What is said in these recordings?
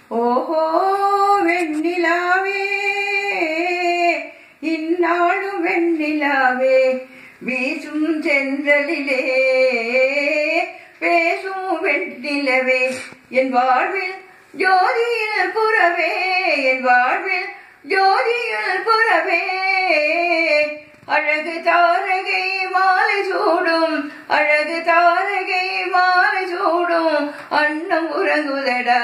ஓஹோ வெண்ணிலாவே இந்நாளும் வெண்ணிலாவே வீசும் சென்றலிலே பேசும் வெண்ணிலவே என் வாழ்வில் ஜோதியில் புறவே என் வாழ்வில் ஜோதியில் புறவே அழகு தாரகை மாலை சூடும் அழகு தாரகை மாலை சூடும் அன்னம் உறங்குதடா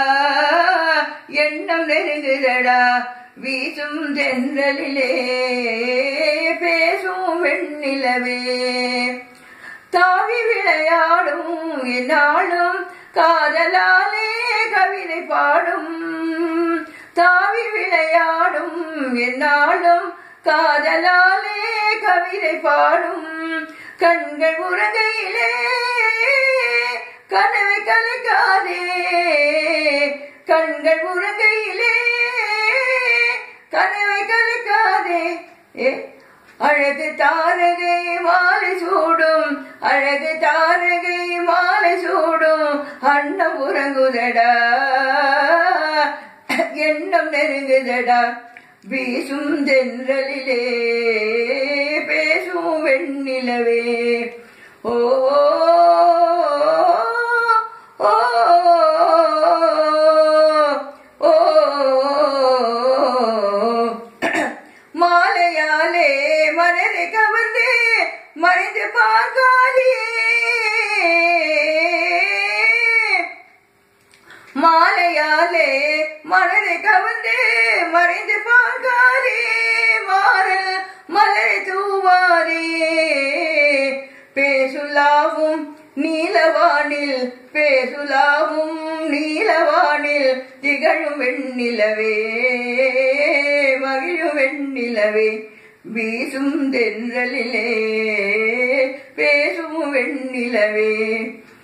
எண்ணம் நெருங்குதடா வீசும் தென்றலிலே பேசும் வெண்ணிலவே தாவி விளையாடும் என்னாலும் காதலாலே கவிதை பாடும் தாவி விளையாடும் என்னாலும் காதலாலே கவிதை பாடும் கண்கள் உறகையிலே கனவை கலைக்காதே கண்கள் உறகையிலே கனவை கலைக்காதே ஏ அழகு தாரகை மாலை சூடும் அழகு தாரகை மாலை சூடும் அன்னம் உறங்குதடா எண்ணம் நெருங்குதடா வீசும் தென்றலிலே பேசும் வெண்ணிலவே ஓ ஓ ஓ மாலையாலே மனதை கவர்ந்து மறைந்து பார்க்காதே மாலையாலே மனதை கவர்ந்து மறைந்து பார்க்காதே மாறல் மலரை தூவாதே பேசுலாவும் நீலவானில் பேசுலாவும் நீலவானில் திகழும் வெண்ணிலவே மகிழும் வெண்ணிலவே வீசும் தென்றலிலே பேசும் வெண்ணிலவே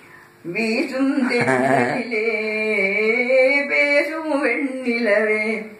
வீசும் தென்றலிலே பேசும் வெண்ணிலவே